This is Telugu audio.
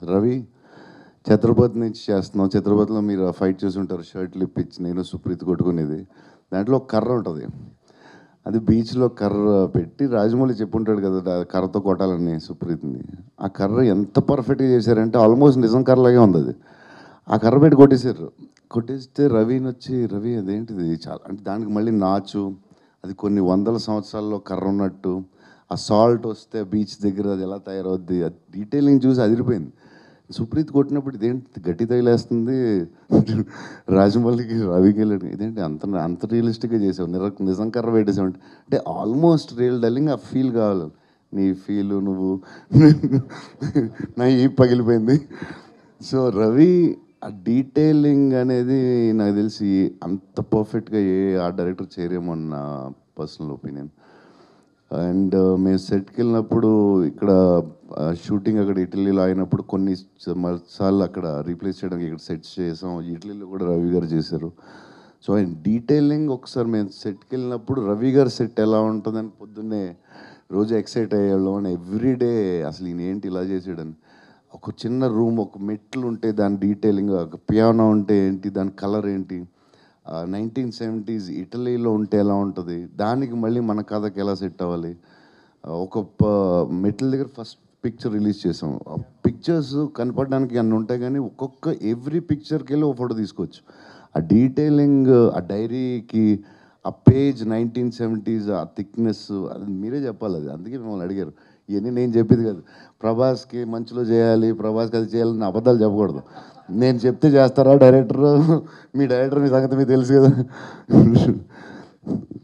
రవి ఛత్రపతి నుంచి చేస్తున్నాం ఛత్రపతిలో మీరు ఫైట్ చేసి ఉంటారు షర్ట్లు ఇప్పించి నేను సుప్రీత్ కొట్టుకునేది దాంట్లో ఒక కర్ర ఉంటుంది అది బీచ్లో కర్ర పెట్టి రాజమౌళి చెప్పుంటాడు కదా దా- కర్రతో కొట్టాలని సుప్రీత్ని ఆ కర్ర ఎంత పర్ఫెక్ట్గా చేశారంటే ఆల్మోస్ట్ నిజం కర్రలాగే ఉంది అది ఆ కర్ర పెట్టి కొట్టేశారు కొట్టేస్తే రవిని వచ్చి రవి అదేంటిది చాలా అంటే దానికి మళ్ళీ నాచు అది కొన్ని వందల సంవత్సరాల్లో కర్ర ఉన్నట్టు ఆ సాల్ట్ వస్తే బీచ్ దగ్గర అది ఎలా తయారవుద్ది ఆ డీటెయిలింగ్ చూసి అదిరిపోయింది సుప్రీత్ కొట్టినప్పుడు ఇదేంటి గట్టి తగిలేస్తుంది రాజమౌళికి రవికి వెళ్ళాడు ఇదేంటి అంత అంత రియలిస్టిక్గా చేసావు నిర నిజం కర్ర పెట్టేసావు అంటే ఆల్మోస్ట్ రియల్ డల్లింగ్ ఆ ఫీల్ కావాలి నీ ఫీల్ నువ్వు నా ఈ పగిలిపోయింది సో రవి ఆ డీటెయిలింగ్ అనేది నాకు తెలిసి అంత పర్ఫెక్ట్గా ఏ ఆ డైరెక్టర్ చేయరేమో నా పర్సనల్ ఒపీనియన్ అండ్ మేము సెట్కి వెళ్ళినప్పుడు ఇక్కడ షూటింగ్ అక్కడ ఇటలీలో అయినప్పుడు కొన్ని స- సార్లు అక్కడ రీప్లేస్ చేయడానికి ఇక్కడ సెట్స్ చేసాం ఇటలీలో కూడా రవి గారు చేశారు సో ఆయన డీటెయిలింగ్ ఒకసారి మేము సెట్కి వెళ్ళినప్పుడు రవి గారి సెట్ ఎలా ఉంటుందని పొద్దున్నే రోజు ఎక్సైట్ అయ్యేవాళ్ళం అని ఎవ్రీడే అసలు ఈయన ఏంటి ఇలా చేసాడని ఒక చిన్న రూమ్ ఒక మెట్లు ఉంటే దాని డీటెయిలింగ్ ఒక పియానో ఉంటే ఏంటి దాని కలర్ ఏంటి నైన్టీన్ సెవెంటీస్ ఇటలీలో ఉంటే ఎలా ఉంటుంది దానికి మళ్ళీ మన కథకి ఎలా సెట్ అవ్వాలి ఆ, ఒక ప- మెట్ల దగ్గర ఫస్ట్ పిక్చర్ రిలీజ్ చేసాం ఆ పిక్చర్స్ కనపడడానికి అన్ని ఉంటాయి కానీ ఒక్కొక్క ఎవ్రీ పిక్చర్కి వెళ్ళి ఒక ఫోటో తీసుకోవచ్చు ఆ డీటెయిలింగ్ ఆ డైరీకి ఆ పేజ్ నైన్టీన్ సెవెంటీస్ ఆ థిక్నెస్ అది మీరే చెప్పాలి అది అందుకే మిమ్మల్ని అడిగారు ఇవన్నీ నేను చెప్పేది కాదు ప్రభాస్కి మంచిలో చేయాలి ప్రభాస్కి అది చేయాలని అబద్ధాలు చెప్పకూడదు నేను చెప్తే చేస్తారా డైరెక్టర్ మీ డైరెక్టర్ మీ సంగతి మీకు తెలుసు కదా